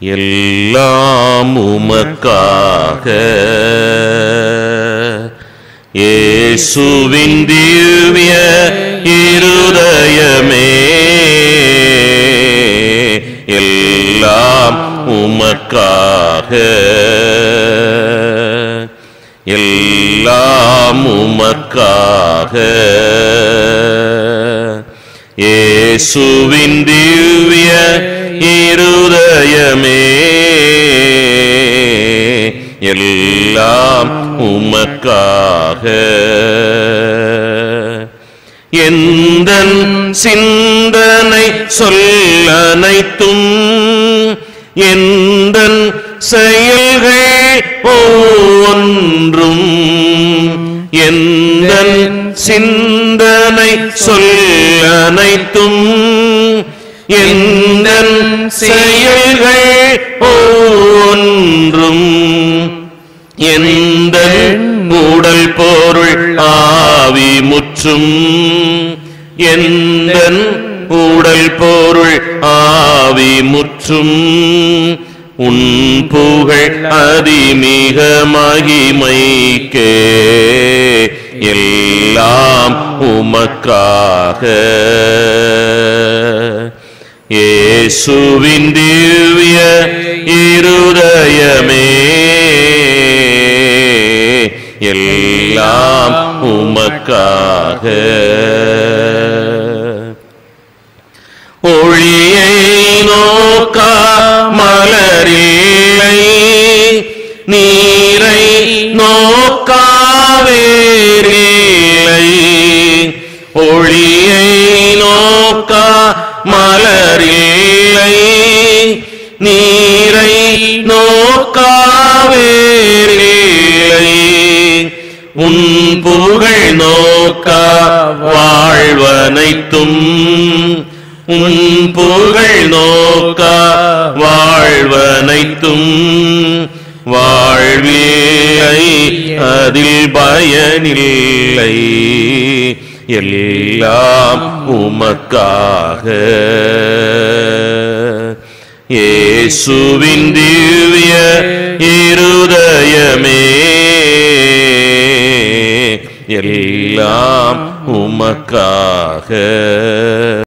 எல்லாம் உமக்காக இயேசுவின் திவ்ய இருதயமே எல்லாம் உமக்காக எல்லாம் உமக்காக இயேசுவின் திவ்ய இருதயமே எல்லாம் உமக்காக எந்தன் சிந்தனை சொல்லனைத்தும் எந்தன் செயல்கள் ஒவ்வொன்றும் எந்தன் சிந்தனை சொல்லனைத்தும் எந்தன் செயல்கள் ஒவ்வொன்றும் எந்த உடல் பொருள் ஆவி முற்றும் எந்த உடல் பொருள் ஆவி முற்றும் உன் புகழ் அதிமிக மகிமைக்கே எல்லாம் உமக்காக இயேசுவின் திவ்ய இருதயமே எல்லாம் உமக்காக ஒளியை நோக்கா மலரில்லை நீரை நோக்காவேரில்லை ஒளியை நோக்கா மலரில்லை நீரை நோக்காவேரில்லை உன் புகழ் நோக்கா வாழ்வனைத்தும் உன் புகழ் நோக்கா வாழ்வனைத்தும் வாழ்வில்லை அதில் பயனில்லை எல்லாம் உமக்காக இயேசுவின் திவ்ய இருதயமே எல்லாம் உமக்காக